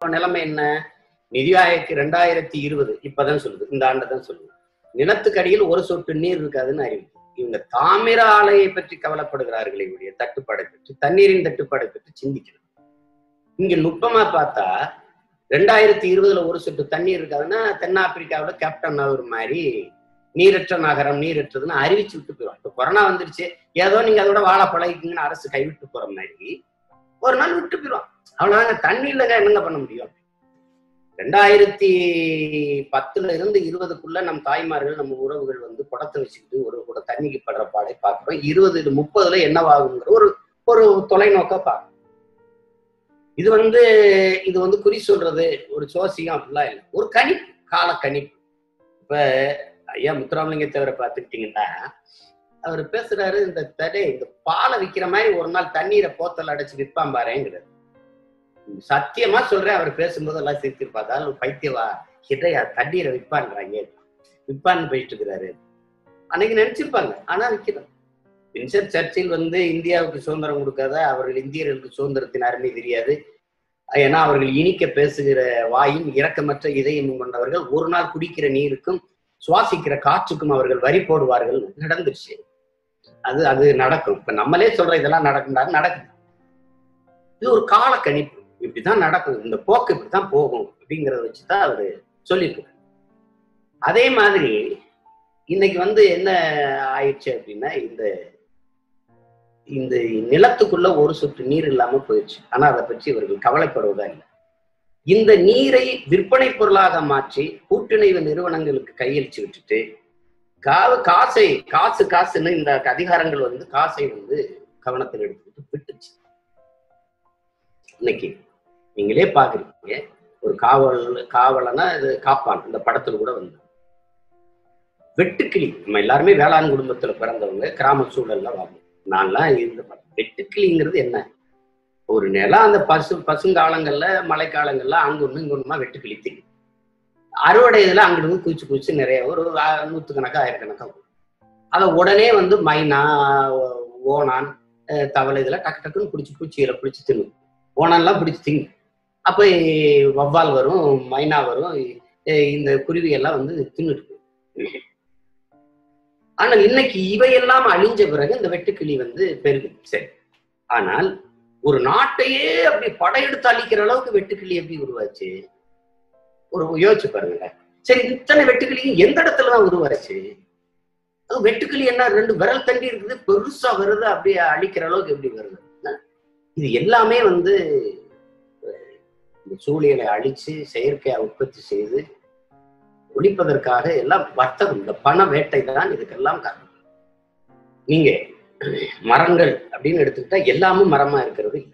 நிலைமை என்ன நிதி ஆயோக்கு ரெண்டாயிரத்தி இருபது இப்பதான் சொல்லுது இந்த ஆண்டு தான் சொல்லுது நிலத்துக்கடியில் ஒரு சொட்டு நீர் இருக்காதுன்னு அறிவிக்கும் இவங்க தாமிர ஆலையை பற்றி கவலைப்படுகிறார்களே ஒழிய தட்டுப்பாடை பற்றி தண்ணீரின் தட்டுப்பாடை பற்றி சிந்திக்கணும் இங்க நுட்பமா பார்த்தா ரெண்டாயிரத்தி இருபதுல ஒரு சொட்டு தண்ணீர் இருக்காதுன்னா தென்னாப்பிரிக்காவுல கேப்டன் அவர் மாதிரி நீரற்ற நகரம் நீரற்றதுன்னு அறிவிச்சு விட்டு போயிடும் இப்ப கொரோனா வந்துருச்சு ஏதோ நீங்க அதோட வாழ பழகிக்கீங்கன்னு அரசு கைவிட்டு போற மாதிரி ஒரு நாள் விட்டு போயிடும் அவ்வளவுதாங்க தண்ணி இல்லைங்க என்னங்க பண்ண முடியும் ரெண்டாயிரத்தி பத்துல இருந்து இருபதுக்குள்ள நம் தாய்மார்கள் நம்ம உறவுகள் வந்து குடத்தை வச்சுக்கிட்டு ஒரு கூட தண்ணிக்கு படுற பாடை பார்க்கிறோம் இருபது முப்பதுல என்னவாகுங்கிற ஒரு ஒரு தொலைநோக்க பார்க்கணும் இது வந்து இது வந்து குறி சொல்றது ஒரு சோசியம் அப்படிலாம் இல்லை ஒரு கணிப்பு கால கணிப்பு இப்ப ஐயா முத்துராமலிங்க தேவரை பார்த்துக்கிட்டீங்கன்னா அவர் பேசுறாரு இந்த தடை இந்த பாலை விற்கிற மாதிரி ஒரு நாள் தண்ணீரை போத்தல் அடைச்சு விற்பான் பாருங்கிறாரு சத்தியமா சொல்றேன் அவர் பேசும்போது எல்லாம் சிரிச்சிருப்பா அதாவது பைத்தியவா இதையா தண்ணீரை விற்பான்றாங்க விற்பான்னு போயிட்டு இருக்கிறாரு அன்னைக்கு நினைச்சிருப்பாங்க ஆனா விற்கிறோம் வின்சென்ட் சர்ச்சில் வந்து இந்தியாவுக்கு சுதந்திரம் கொடுக்காத அவர்கள் இந்தியர்களுக்கு சுதந்திரத்தின் அருமை தெரியாது ஏன்னா அவர்கள் இனிக்க பேசுகிற வாயும் இரக்கமற்ற இதயமும் கொண்டவர்கள் ஒரு நாள் குடிக்கிற நீருக்கும் சுவாசிக்கிற காற்றுக்கும் அவர்கள் வரி போடுவார்கள் நடந்துருச்சு அது அது நடக்கும் இப்ப நம்மளே சொல்ற இதெல்லாம் நடக்கும்டா நடக்குது இது ஒரு கால கணிப்பு இப்படிதான் நடக்கும் இந்த போக்கு இப்படித்தான் போகும் அப்படிங்கிறத வச்சுதான் அவரு சொல்லியிருக்காரு அதே மாதிரி இன்னைக்கு வந்து என்ன ஆயிடுச்சு அப்படின்னா இந்த இந்த நிலத்துக்குள்ள ஒரு சொட்டு நீர் இல்லாம போயிடுச்சு ஆனா அதை பற்றி இவர்கள் கவலைப்படுவதா இல்லை இந்த நீரை விற்பனை பொருளாக மாற்றி கூட்டிணைவு நிறுவனங்களுக்கு கையளிச்சு விட்டுட்டு காவு காசை காசு காசுன்னு இந்த அதிகாரங்கள் வந்து காசை வந்து கவனத்தில் எடுத்துக்கிட்டு விட்டுச்சு இன்னைக்கு நீங்களே பாக்குறீங்க ஒரு காவல் காவலனா இது காப்பான் இந்த படத்துல கூட வந்து வெட்டுக்கிளி நம்ம எல்லாருமே வேளாண் குடும்பத்துல பிறந்தவங்க கிராம சூழல்ல வாங்க நான்லாம் இருந்த வெட்டுக்கிளிங்கிறது என்ன ஒரு நிலம் அந்த பசு பசுங்காலங்கள்ல மழைக்காலங்கள்ல அங்க ஒண்ணு இங்க ஒண்ணுமா வெட்டுக்கிளி தெரியும் அறுவடை இதுல அங்கிருந்து குச்சி குச்சி நிறைய ஒரு நூத்துக்கணக்கா ஆயிரக்கணக்கா அதை உடனே வந்து மைனா ஓனான் தவளை இதெல்லாம் டக்கு டக்குன்னு பிடிச்சி பூச்சிகளை பிடிச்சி தின்னு ஓனான்லாம் பிடிச்சி திங்கு அப்போ வவ்வால் வரும் மைனா வரும் இந்த குருவி எல்லாம் வந்து தின்னுட்டு ஆனால் இன்னைக்கு இவையெல்லாம் அழிஞ்ச பிறகு இந்த வெட்டுக்கிளி வந்து பெருகுது சரி ஆனால் ஒரு நாட்டையே அப்படி படையெடுத்து அழிக்கிற அளவுக்கு வெட்டுக்கிளி எப்படி உருவாச்சு ஒரு யோசிச்சு பாருங்க சரி இத்தனை வெட்டுக்கிளியும் எந்த இடத்துல தான் உருவாச்சு அது வெட்டுக்கிளி என்ன ரெண்டு விரல் தண்டி இருக்குது பெருசா வருது அப்படியே அழிக்கிற அளவுக்கு எப்படி வருது இது எல்லாமே வந்து இந்த சூழியலை அழிச்சு செயற்கையா உற்பத்தி செய்து ஒழிப்பதற்காக எல்லாம் வர்த்தகம் இந்த பண வேட்டை தான் இதுக்கெல்லாம் காரணம் நீங்க மரங்கள் அப்படின்னு எடுத்துக்கிட்டா எல்லாமும் மரமா இருக்கிறது இல்லை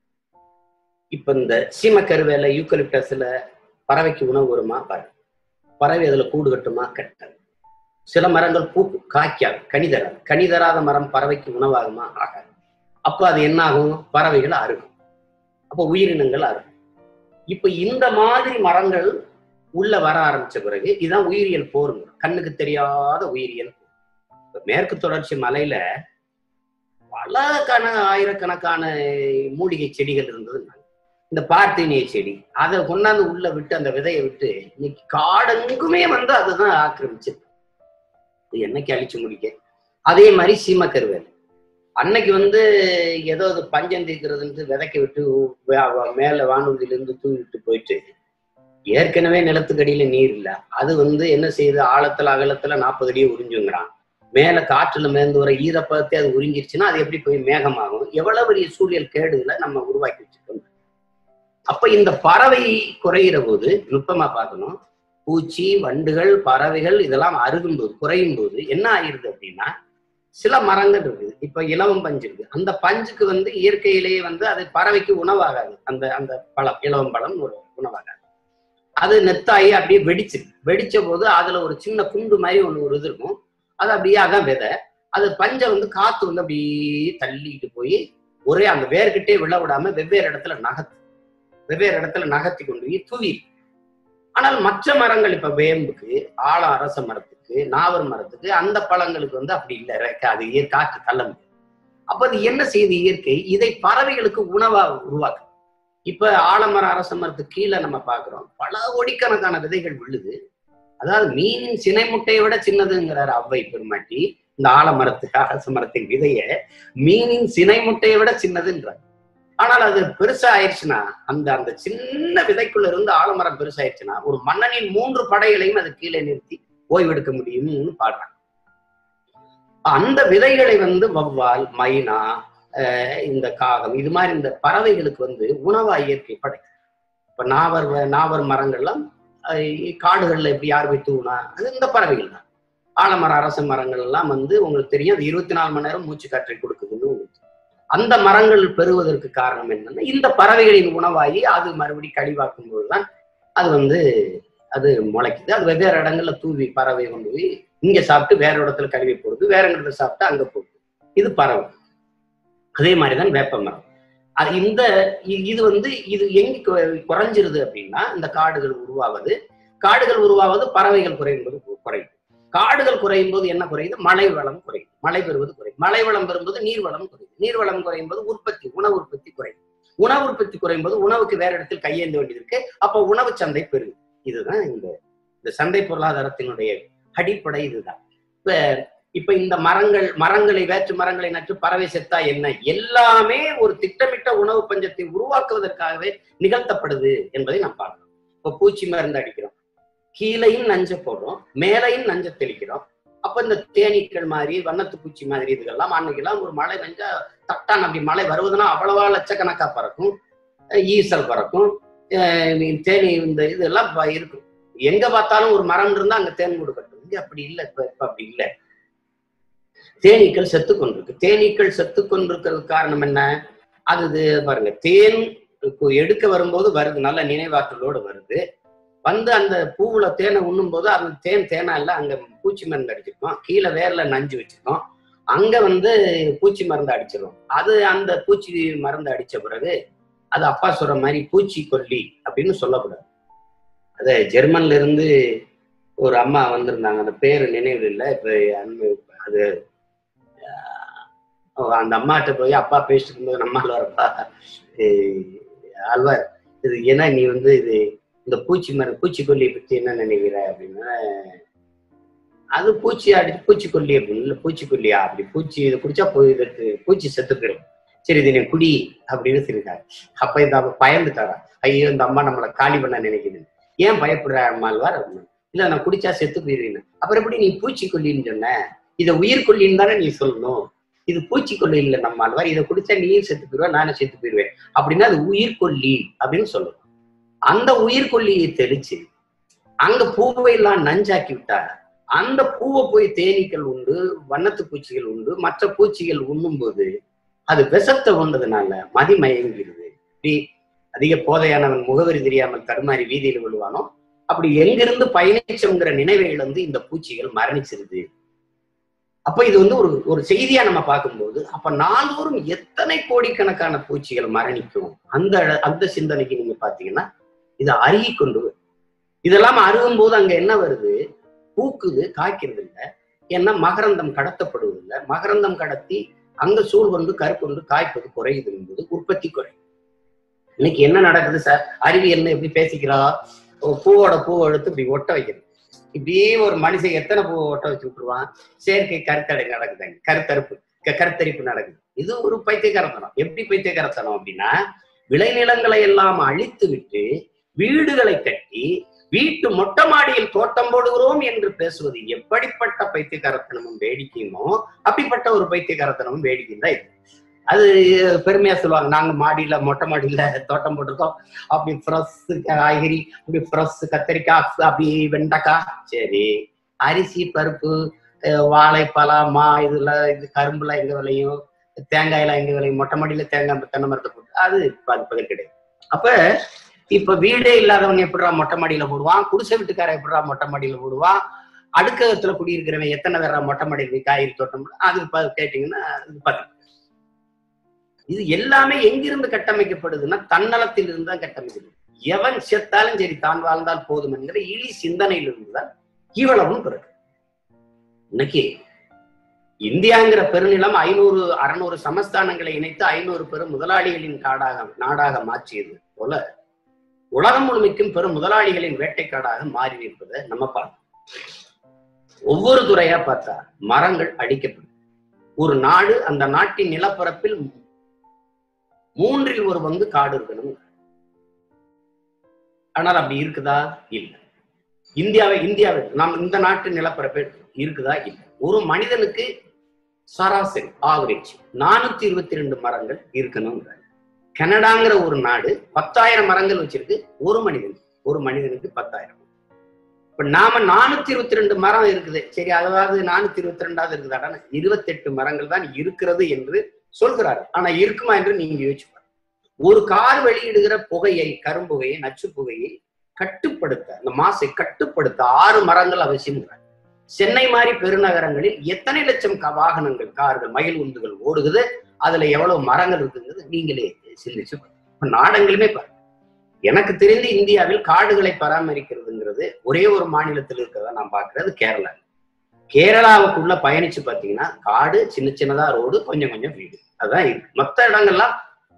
இப்ப இந்த சீமக்கருவேல யூக்கலிப்டஸ்ல பறவைக்கு உணவு வருமா பாருங்க பறவை அதுல கூடு கட்டுமா கட்டாது சில மரங்கள் பூ காய்க்காது கனி தராது கனி தராத மரம் பறவைக்கு உணவாகுமா ஆகாது அப்ப அது என்ன ஆகும் பறவைகள் அருகும் அப்ப உயிரினங்கள் அருகும் இப்ப இந்த மாதிரி மரங்கள் உள்ள வர ஆரம்பிச்ச பிறகு இதுதான் உயிரியல் போருங்க கண்ணுக்கு தெரியாத உயிரியல் போர் மேற்கு தொடர்ச்சி மலையில பல கண ஆயிரக்கணக்கான மூலிகை செடிகள் இருந்தது இந்த பார்த்தீனிய செடி அதை கொண்டாந்து உள்ள விட்டு அந்த விதையை விட்டு இன்னைக்கு காடெங்குமே வந்து அதுதான் ஆக்கிரமிச்சு என்னைக்கு அழிச்சு முடிக்க அதே மாதிரி சீமக்கருவேல் அன்னைக்கு வந்து ஏதோ அது பஞ்சம் தீர்க்கிறதுன்ட்டு விதைக்க விட்டு மேல வானூர்தியிலிருந்து தூவி விட்டு போயிட்டு ஏற்கனவே நிலத்துக்கடியில நீர் இல்ல அது வந்து என்ன செய்யுது ஆழத்துல அகலத்துல நாற்பது அடியை உறிஞ்சுங்கிறான் மேல காற்றுல மேந்து வர ஈரப்பதத்தை அது உறிஞ்சிருச்சுன்னா அது எப்படி போய் மேகமாகும் எவ்வளவு பெரிய சூழியல் கேடுகளை நம்ம உருவாக்கி வச்சுக்கோம் அப்ப இந்த பறவை குறையிற போது நுட்பமா பார்க்கணும் பூச்சி வண்டுகள் பறவைகள் இதெல்லாம் அருகும் போது குறையும் போது என்ன ஆயிருது அப்படின்னா சில மரங்கள் இருக்குது இப்ப இலவம் பஞ்சு இருக்கு அந்த பஞ்சுக்கு வந்து இயற்கையிலேயே வந்து அது பறவைக்கு உணவாகாது அந்த அந்த பழம் இலவம் பழம் ஒரு உணவாகாது அது நெத்தாயி அப்படியே வெடிச்சு வெடிச்ச போது அதுல ஒரு சின்ன குண்டு மாதிரி ஒண்ணு ஒரு இது இருக்கும் அது அப்படியே அதான் விதை அது பஞ்சை வந்து காத்து வந்து அப்படியே தள்ளிட்டு போய் ஒரே அந்த வேர்கிட்டே விழ விடாம வெவ்வேறு இடத்துல நகர்த்து வெவ்வேறு இடத்துல நகர்த்தி கொண்டு போய் தூவி ஆனால் மற்ற மரங்கள் இப்ப வேம்புக்கு ஆழ அரச மரத்துக்கு நாவல் மரத்துக்கு அந்த பழங்களுக்கு வந்து அப்படி இல்லை அது காற்று தள்ள முடியாது அப்ப அது என்ன செய்யுது இயற்கை இதை பறவைகளுக்கு உணவா உருவாக்கு இப்ப ஆலமர அரச மரத்துக்கு கீழே நம்ம பாக்குறோம் பல கோடிக்கணக்கான விதைகள் விழுது அதாவது மீனின் சினை முட்டையை விட சின்னதுங்கிறார் அவ்வை பெருமாட்டி இந்த ஆலமரத்துக்கு அரச மரத்தின் விதைய மீனின் சினை முட்டையை விட சின்னதுன்றார் ஆனால் அது பெருசா ஆயிடுச்சுன்னா அந்த அந்த சின்ன விதைக்குள்ள இருந்து ஆலமரம் பெருசாயிடுச்சுன்னா ஒரு மன்னனின் மூன்று படைகளையும் அது கீழே நிறுத்தி ஓய்வெடுக்க முடியும்னு பாடுறாங்க அந்த விதைகளை வந்து வவ்வால் மைனா அஹ் இந்த காகம் இது மாதிரி இந்த பறவைகளுக்கு வந்து உணவா இயற்கை படைக்கும் இப்ப நாவர் வ- நாவர் மரங்கள்லாம் அஹ் காடுகள்ல எப்படி யார் போய் தூணா அது இந்த பறவைகள் தான் ஆலமர அரச மரங்கள் எல்லாம் வந்து உங்களுக்கு தெரியும் அது இருபத்தி நாலு மணி நேரம் மூச்சு காற்றை கொடுக்குதுன்னு உங்களுக்கு தெரியும். அந்த மரங்கள் பெறுவதற்கு காரணம் என்னன்னா இந்த பறவைகளின் உணவாகி அது மறுபடி கழிவாக்கும் போதுதான் அது வந்து அது முளைக்குது அது வெவ்வேறு இடங்கள்ல தூவி பறவை கொண்டு போய் இங்க சாப்பிட்டு வேற இடத்துல கழுவி போடுது வேற இடத்துல சாப்பிட்டு அங்க போகுது இது பறவை அதே மாதிரிதான் வேப்ப மரம் அது இந்த இ- இது வந்து இது எங்க கு- குறைஞ்சிருது அப்படின்னா இந்த காடுகள் உருவாவது காடுகள் உருவாவது பறவைகள் குறையும் போது கு- குறையும் காடுகள் குறையும் போது என்ன குறையுது மழை வளம் குறையும் மழை பெறுவது குறையும் மழை வளம் பெறும்போது நீர் வளம் குறையும் நீர் வளம் குறையும் போது உற்பத்தி உணவு உற்பத்தி குறையும் உணவு உற்பத்தி குறையும் போது உணவுக்கு வேற இடத்தில் கையேந்த வேண்டியது இருக்கு அப்போ உணவு சந்தை பெருகு இதுதான் இந்த இந்த சந்தை பொருளாதாரத்தினுடைய அடிப்படை இதுதான் இப்ப இப்ப இந்த மரங்கள் மரங்களை வேற்று மரங்களை நட்டு பறவை செத்தா என்ன எல்லாமே ஒரு திட்டமிட்ட உணவு பஞ்சத்தை உருவாக்குவதற்காகவே நிகழ்த்தப்படுது என்பதை நாம் பார்க்கிறோம் இப்ப பூச்சி மருந்து அடிக்கிறோம் கீழையும் நஞ்ச போடுறோம் மேலையும் நஞ்ச தெளிக்கிறோம் அப்ப இந்த தேனீக்கள் மாதிரி வண்ணத்து பூச்சி மாதிரி இதுகெல்லாம் அன்னைக்கெல்லாம் ஒரு மழை பெஞ்சா தட்டான் அப்படி மழை வருவதுன்னா அவ்வளவா லட்சக்கணக்கா பறக்கும் அஹ் ஈசல் பறக்கும் அஹ் தேனி இந்த இதெல்லாம் ப- இருக்கும் எங்க பார்த்தாலும் ஒரு மரம் இருந்தா அங்க தேன் கூடு கட்டும் இங்க அப்படி இல்லை இப்ப இப்ப அப்படி இல்லை தேனீக்கள் செத்து கொண்டிருக்கு தேனீக்கள் செத்து கொண்டிருக்கிறதுக்கு காரணம் என்ன அது இது பாருங்க தேன் கு- எடுக்க வரும்போது வருது நல்ல நினைவாற்றலோடு வருது வந்து அந்த பூவுல தேனை உண்ணும் போது அந்த தேன் தேனா இல்ல அங்க பூச்சி மருந்து அடிச்சிருக்கோம் கீழே வேர்ல நஞ்சு வச்சிருக்கோம் அங்க வந்து பூச்சி மருந்து அடிச்சிடும் அது அந்த பூச்சி மருந்து அடிச்ச பிறகு அது அப்பா சொல்ற மாதிரி பூச்சி கொல்லி அப்படின்னு சொல்லக்கூடாது அது ஜெர்மன்ல இருந்து ஒரு அம்மா வந்திருந்தாங்க அந்த பேரு நினைவு இல்லை இப்ப அன்பு அது ஆஹ் அந்த அம்மாட்ட போய் அப்பா பேசிட்டு இருக்கும்போது நம்மால் வரப்பா ஆழ்வார் இது ஏன்னா நீ வந்து இது இந்த பூச்சி மரம் பூச்சிக்கொல்லியை பத்தி என்ன நினைக்கிற அப்படின்னா அது பூச்சி அடிச்சு பூச்சிக்கொல்லி அப்படின்னு இல்லை பூச்சிக்கொல்லியா அப்படி பூச்சி இது குடிச்சா போய் இதுக்கு பூச்சி செத்து போயிடும் சரி இது நீ குடி அப்படின்னு சொல்லிருக்காரு அப்ப இந்த அம்மா பயந்துட்டாரா ஐயோ இந்த அம்மா நம்மளை காலி பண்ண நினைக்குது ஏன் பயப்படுற அம்மாள்வார் அப்படின்னு இல்ல நான் குடிச்சா செத்து போயிருவேன் அப்புறம் எப்படி நீ பூச்சிக்கொல்லின்னு சொன்ன இதை உயிர்கொல்லின்னு தானே நீ சொல்லணும் இது பூச்சிக்கொல்லி இல்லை நம்ம ஆழ்வார் இதை குடிச்சா நீயும் செத்து போயிடுவா நானும் செத்து போயிடுவேன் அப்படின்னா அது உயிர்கொல்லி அப்படின்னு சொல்லணும் அந்த உயிர்கொல்லியை தெளிச்சு அங்க பூவை எல்லாம் நஞ்சாக்கி விட்டா அந்த பூவை போய் தேனீக்கள் உண்டு வண்ணத்து பூச்சிகள் உண்டு மற்ற பூச்சிகள் உண்ணும் போது அது விஷத்தை உண்டதுனால மதிமயங்கிருது இப்படி அதிக போதையானவன் முகவரி தெரியாமல் தடுமாறி வீதியில் விழுவானோ அப்படி எங்கிருந்து பயணிச்சோங்கிற நினைவை இழந்து இந்த பூச்சிகள் மரணிச்சிருது அப்ப இது வந்து ஒரு ஒரு செய்தியா நம்ம பார்க்கும்போது அப்ப நாள்தோறும் எத்தனை கோடிக்கணக்கான பூச்சிகள் மரணிக்கும் அந்த அந்த சிந்தனைக்கு நீங்க பாத்தீங்கன்னா இதை அருகி கொண்டு வரும். இதெல்லாம் அருகும் போது அங்க என்ன வருது பூக்குது காய்க்கிறது இல்லை ஏன்னா மகரந்தம் கடத்தப்படுவது இல்லை மகரந்தம் கடத்தி அங்க சூழ் கொண்டு கருக்கொண்டு காய்ப்பது குறையுது என்பது உற்பத்தி குறையும் இன்னைக்கு என்ன நடக்குது சார் அறிவியல்னு எப்படி பேசிக்கிறா ஒரு பூவோட பூவை எடுத்து இப்படி ஒட்ட வைக்கிறது இப்படியே ஒரு மனுஷன் எத்தனை பூவை ஒட்ட வச்சு விட்டுருவான் செயற்கை கருத்தடை நடக்குதுங்க கருத்தறுப்பு க- கருத்தரிப்பு நடக்குது இது ஒரு பைத்தியக்காரத்தனம் எப்படி பைத்தியக்காரத்தனம் அப்படின்னா விளைநிலங்களை எல்லாம் அழித்து விட்டு வீடுகளை கட்டி வீட்டு மொட்டை மாடியில் தோட்டம் போடுகிறோம் என்று பேசுவது எப்படிப்பட்ட பைத்தியக்காரத்தனமும் வேடிக்கையுமோ அப்படிப்பட்ட ஒரு பைத்தியக்காரத்தனமும் வேடிக்கையும் தான் இது அது பெருமையா சொல்லுவாங்க நாங்க மாடியில மொட்டை மாடியில தோட்டம் போட்டிருக்கோம் அப்படி ஃப்ரெஷ் காய்கறி அப்படி ஃப்ரெஷ் கத்திரிக்காய் அப்படி வெண்டைக்காய் சரி அரிசி பருப்பு அஹ் வாழைப்பழம் மா இதுல இது கரும்புலாம் எங்க விளையும் தேங்காயெல்லாம் எங்க விளையும் மொட்டை மாடியில தேங்காய் தென்னை மரத்தை போட்டு அது இப்ப அது பதில் கிடையாது அப்ப இப்ப வீடே இல்லாதவன் எப்படிடா மொட்டை மாடியில போடுவான் குடிசை வீட்டுக்காரன் எப்படிடா மொட்டை மாடியில போடுவான் அடுக்ககத்துல குடியிருக்கிறவன் எத்தனை பேரா மொட்டை மாடியில் போய் காய்கறி தோட்டம் போடு- அது ப- கேட்டீங்கன்னா இது பதில் இது எல்லாமே எங்கிருந்து கட்டமைக்கப்படுதுன்னா தன்னலத்தில் இருந்து தான் கட்டமைக்கப்படுது எவன் செத்தாலும் சரி தான் வாழ்ந்தால் போதும் என்கிற இழி சிந்தனையிலிருந்து தான் இவ்வளவும் பிறகு இன்னைக்கு இந்தியாங்கிற பெருநிலம் ஐநூறு அறுநூறு சமஸ்தானங்களை இணைத்து ஐநூறு பெரும் முதலாளிகளின் காடாக நாடாக மாற்றியது போல உலகம் முழுமைக்கும் பெரும் முதலாளிகளின் வேட்டைக்காடாக மாறி இருப்பதை நம்ம பார்க்கணும் ஒவ்வொரு துறையா பார்த்தா மரங்கள் அடிக்கப்படும் ஒரு நாடு அந்த நாட்டின் நிலப்பரப்பில் மூன்றில் ஒரு பங்கு காடு இருக்கணும் ஆனால் அப்படி இருக்குதா இல்ல இந்தியாவை இந்தியாவை நாம் இந்த நாட்டு நிலப்பரப்பை எடுத்துக்கணும். இருக்குதா இல்ல ஒரு மனிதனுக்கு சராசரி ஆவரேஜ் நானூத்தி இருபத்தி ரெண்டு மரங்கள் இருக்கணும் கனடாங்கிற ஒரு நாடு பத்தாயிரம் மரங்கள் வச்சிருக்கு ஒரு மனிதன் ஒரு மனிதனுக்கு பத்தாயிரம் இப்ப நாம நானூத்தி இருபத்தி ரெண்டு மரம் இருக்குது சரி அதாவது நானூத்தி இருபத்தி ரெண்டாவது இருக்குதாடா இருபத்தெட்டு மரங்கள் தான் இருக்கிறது என்று சொல்கிறாரு ஆனா இருக்குமா என்று நீங்க யோசிச்சு பாருங்க. ஒரு கார் வெளியிடுகிற புகையை கரும்புகையை நச்சு புகையை கட்டுப்படுத்த அந்த மாசை கட்டுப்படுத்த ஆறு மரங்கள் அவசியம் சென்னை மாதிரி பெருநகரங்களில் எத்தனை லட்சம் க- வாகனங்கள் கார்கள் மயில் உந்துகள் ஓடுகுது அதுல எவ்வளவு மரங்கள் இருக்குங்கிறது நீங்களே சிந்திச்சு பாருங்க. இப்ப நாடங்களுமே பாருங்க எனக்கு தெரிந்து இந்தியாவில் காடுகளை பராமரிக்கிறதுங்கிறது ஒரே ஒரு மாநிலத்தில் இருக்கிறதா நான் பார்க்கிறது கேரளா கேரளாவுக்குள்ள பயணிச்சு பாத்தீங்கன்னா காடு சின்ன சின்னதா ரோடு கொஞ்சம் கொஞ்சம் வீடு அதான் இருக்கு மற்ற இடங்கள்லாம்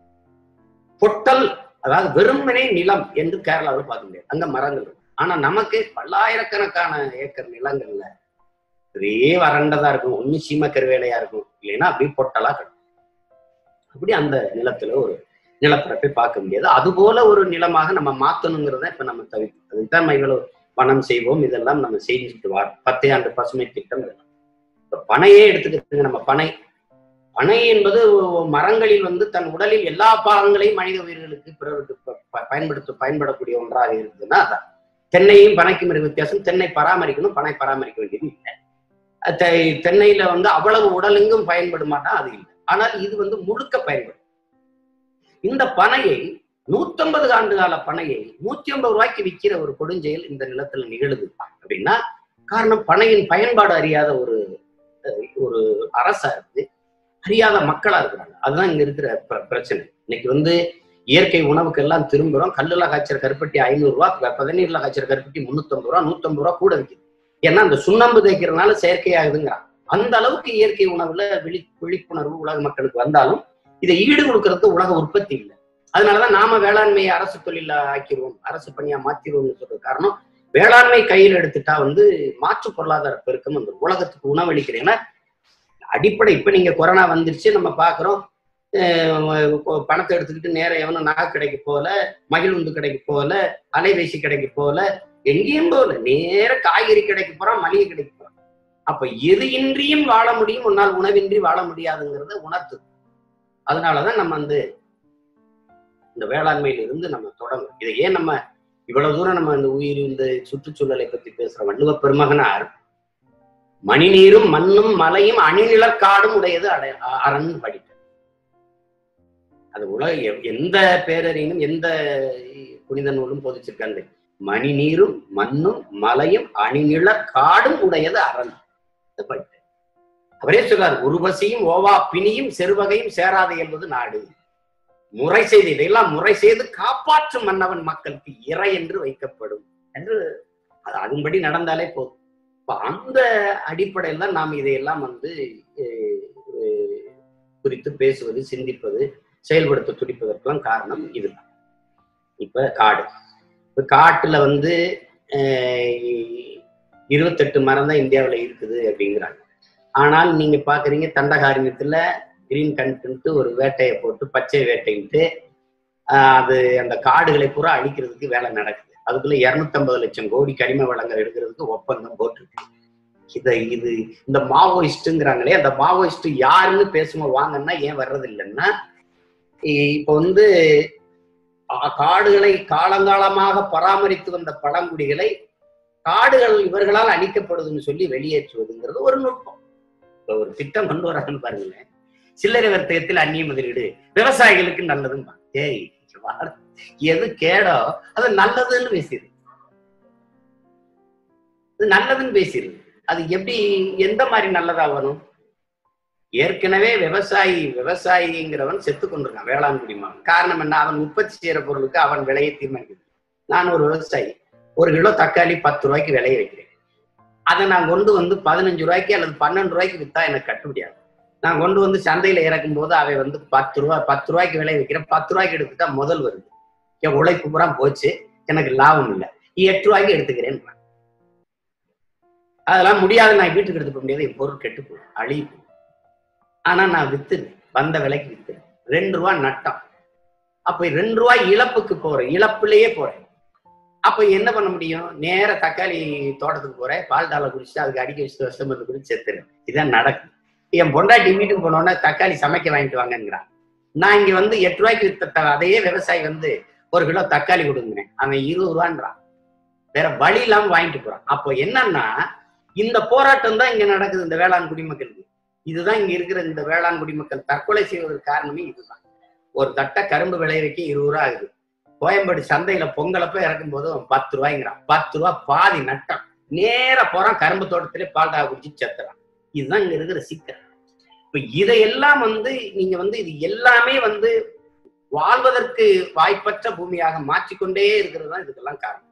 பொட்டல் அதாவது வெறுமனே நிலம் என்று கேரளாவில் பார்க்க முடியாது அங்க மரங்கள் இருக்கும் ஆனா நமக்கு பல்லாயிரக்கணக்கான ஏக்கர் நிலங்கள்ல ஒரே வறண்டதா இருக்கும் ஒண்ணு சீம கருவேலையா இருக்கும் இல்லைன்னா அப்படியே பொட்டலா கிடக்கும் அப்படி அந்த நிலத்துல ஒரு நிலப்பரப்பை பார்க்க முடியாது அது போல ஒரு நிலமாக நம்ம மாத்தணுங்கிறத இப்ப நம்ம தவிர்க்கணும் அதுதான் நம்ம இவ்வளவு பணம் செய்வோம் இதெல்லாம் நம்ம செஞ்சுட்டு வரோம் பத்தே ஆண்டு பசுமை திட்டம் இதெல்லாம். இப்ப பனையே எடுத்துக்கிட்டு நம்ம பனை பனை என்பது மரங்களில் வந்து தன் உடலில் எல்லா பாகங்களையும் மனித உயிர்களுக்கு பிறருக்கு ப- ப- பயன்படுத்த பயன்படக்கூடிய ஒன்றாக இருக்குதுன்னா அதான் தென்னையும் பனைக்கும் இருக்க வித்தியாசம் தென்னை பராமரிக்கணும் பனை பராமரிக்க வேண்டியது இல்லை அஹ் தெ- தென்னையில வந்து அவ்வளவு உடலெங்கும் பயன்படுமாட்டா அது இல்லை ஆனால் இது வந்து முழுக்க பயன்படும் இந்த பனையை நூத்தம்பது ஆண்டு கால பனையை நூத்தி ஐம்பது ரூபாய்க்கு விற்கிற ஒரு கொடுஞ்செயல் இந்த நிலத்துல நிகழுது அப்படின்னா காரணம் பனையின் பயன்பாடு அறியாத ஒரு அஹ், ஒரு அரசா இருக்கு அறியாத மக்களா இருக்கிறாங்க அதுதான் இங்க இருக்கிற பிர- பிரச்சனை இன்னைக்கு வந்து இயற்கை உணவுக்கு எல்லாம் திரும்புறோம் கல்லுல காய்ச்சற கருப்பட்டி ஐநூறு ரூபா பதநீர்ல காய்ச்சற கருப்பட்டி முன்னூத்தம்பது ரூபா நூத்தம்பது ரூபா கூட விற்கிது ஏன்னா அந்த சுண்ணாம்பு தேய்க்கிறதுனால செயற்கையாகுதுங்கிறான் அந்த அளவுக்கு இயற்கை உணவுல விழி விழிப்புணர்வு உலக மக்களுக்கு வந்தாலும் இதை ஈடு கொடுக்கறதுக்கு உலக உற்பத்தி இல்லை அதனாலதான் நாம வேளாண்மையை அரசு தொழில ஆக்கிடுவோம் அரசு பணியா மாத்திடுவோம்னு சொல்றது காரணம் வேளாண்மை கையில் எடுத்துட்டா வந்து மாற்று பொருளாதார பெருக்கம் அந்த உலகத்துக்கு உணவளிக்கிறேன் ஏன்னா அடிப்படை இப்ப நீங்க கொரோனா வந்துருச்சு நம்ம பாக்குறோம் அஹ் கொ- பணத்தை எடுத்துக்கிட்டு நேர எவனும் நகை கடைக்கு போல மகிழுந்து கடைக்கு போல அலைபேசி கடைக்கு போல எங்கேயும் போல நேர காய்கறி கடைக்கு போறான் மளிகை கடைக்கு போறான் அப்ப எது இன்றியும் வாழ முடியும் உன்னால் உணவின்றி வாழ முடியாதுங்கிறத உணர்த்து அதனாலதான் நம்ம வந்து இந்த வேளாண்மையில இருந்து நம்ம தொடங்கும் இதை ஏன் நம்ம இவ்வளவு தூரம் நம்ம இந்த உயிர் இந்த சுற்றுச்சூழலை பத்தி பேசுற வள்ளுவ பெருமகனார் மணிநீரும் மண்ணும் மலையும் அணிநிலக்காடும் உடையது அடை அ- அரண் படித்தார் அது உலக எ- எந்த பேரறிஞனும் எந்த புனித நூலும் போதிச்சிருக்காங்க மணி நீரும் மண்ணும் மலையும் அணிநில காடும் உடையது அரண் இதை படித்தார் அவரே சொல்றார் உருவசியும் ஓவா பிணியும் செருவகையும் சேராது என்பது நாடு முறை செய்து இதையெல்லாம் முறை செய்து காப்பாற்றும் மன்னவன் மக்களுக்கு இறை என்று வைக்கப்படும் என்று அது அதன்படி நடந்தாலே போதும் இப்ப அந்த அடிப்படையில் தான் நாம் இதையெல்லாம் வந்து அஹ், அஹ், குறித்து பேசுவது சிந்திப்பது செயல்படுத்த துடிப்பதற்கெல்லாம் காரணம் இதுதான் இப்ப காடு இப்ப காட்டுல வந்து அஹ், இருபத்தெட்டு மரம் தான் இந்தியாவுல இருக்குது அப்படிங்கிறாங்க ஆனால் நீங்க பாக்குறீங்க தண்டகாரண்யத்துல கிரீன் கண்ட்டு ஒரு வேட்டையை போட்டு பச்சை வேட்டைன்ட்டு ஆஹ் அது அந்த காடுகளை பூரா அழிக்கிறதுக்கு வேலை நடக்குது அதுக்குள்ள 250 லட்சம் கோடி கனிம வளங்கள் எடுக்கிறதுக்கு ஒப்பந்தம் போட்டிருக்கு இதை இது இந்த மாவோயிஸ்ட்டுங்கிறாங்களே அந்த மாவோயிஸ்ட் யாருன்னு பேசுவோம் வாங்கன்னா ஏன் வர்றது இல்லைன்னா இ- இப்ப வந்து ஆ- காடுகளை காலங்காலமாக பராமரித்து வந்த பழங்குடிகளை காடுகள் இவர்களால் அழிக்கப்படுதுன்னு சொல்லி வெளியேற்றுவதுங்கிறது ஒரு நுட்பம் இப்ப ஒரு திட்டம் கொண்டு வராங்கன்னு பாருங்களேன் சில்லறை வர்த்தகத்தில் அந்நிய முதலீடு விவசாயிகளுக்கு நல்லதுன்னு ஏய் இங்க வாடா. எது கேடோ அது நல்லதுன்னு பேசிடு அது நல்லதுன்னு பேசிடு அது எப்படி எந்த மாதிரி நல்லதா வரும் ஏற்கனவே விவசாயி விவசாயிங்கிறவன் செத்து கொண்டிருக்கான் வேளாண் குடிமகன் காரணம் என்ன அவன் உற்பத்தி செய்யற பொருளுக்கு அவன் விலையை தீர்மானிக்கிறது நான் ஒரு விவசாயி ஒரு கிலோ தக்காளி பத்து ரூபாய்க்கு விலையை வைக்கிறேன் அதை நான் கொண்டு வந்து பதினஞ்சு ரூபாய்க்கு அல்லது பன்னெண்டு ரூபாய்க்கு வித்தா எனக்கு கட்டுப்படியாது நான் கொண்டு வந்து சந்தையில இறக்கும் போது அவை வந்து பத்து ரூபாய் பத்து ரூபாய்க்கு விலை வைக்கிறேன் பத்து ரூபாய்க்கு எடுத்துட்டா முதல் வருது என் உழைப்பு பூரா போச்சு எனக்கு லாபம் இல்லை எட்டு ரூபாய்க்கு எடுத்துக்கிறேன் அதெல்லாம் முடியாது நான் வீட்டுக்கு எடுத்து போக முடியாது என் பொருள் கெட்டு போகும் அழிவு போகும். ஆனா நான் வித்துறேன் வந்த விலைக்கு வித்துறேன் ரெண்டு ரூபா நட்டம் அப்ப ரெண்டு ரூபாய் இழப்புக்கு போறேன் இழப்புலயே போறேன் அப்ப என்ன பண்ண முடியும் நேர தக்காளி தோட்டத்துக்கு போறேன் பால் டாலை குடிச்சிட்டு அதுக்கு அடிக்க வச்சு விஷம் மருந்து குடிச்சு செத்துறேன் இதான் நடக்கும் என் பொண்டாட்டி வீட்டுக்கு போனோடனே தக்காளி சமைக்க வாங்கிட்டு வாங்கங்கிறான் நான் இங்க வந்து எட்டு ரூபாய்க்கு வித்த த- அதே விவசாயி வந்து ஒரு கிலோ தக்காளி கொடுங்குறேன் அவன் இருபது ரூபான்றான் வேற வழி இல்லாம வாங்கிட்டு போறான் அப்போ என்னன்னா இந்த போராட்டம் தான் இங்க நடக்குது இந்த வேளாண் குடிமக்களுக்கு இதுதான் இங்க இருக்கிற இந்த வேளாண் குடிமக்கள் தற்கொலை செய்வதற்கு காரணமே இதுதான் ஒரு தட்டை கரும்பு விளைய வைக்க இருபது ரூபா ஆகுது கோயம்பேடு சந்தையில பொங்கலப்ப இறக்கும் போது அவன் பத்து ரூபாய்ங்கிறான் பத்து ரூபா பாதி நட்டம் நேரா போறான் கரும்பு தோட்டத்திலே பால்டா குடிச்சு செத்துறான் இதுதான் இங்க இருக்கிற சிக்கல் இப்ப இதையெல்லாம் வந்து நீங்க வந்து இது எல்லாமே வந்து வாழ்வதற்கு வாய்ப்பற்ற பூமியாக மாற்றிக்கொண்டே இருக்கிறது தான் இதுக்கெல்லாம் காரணம்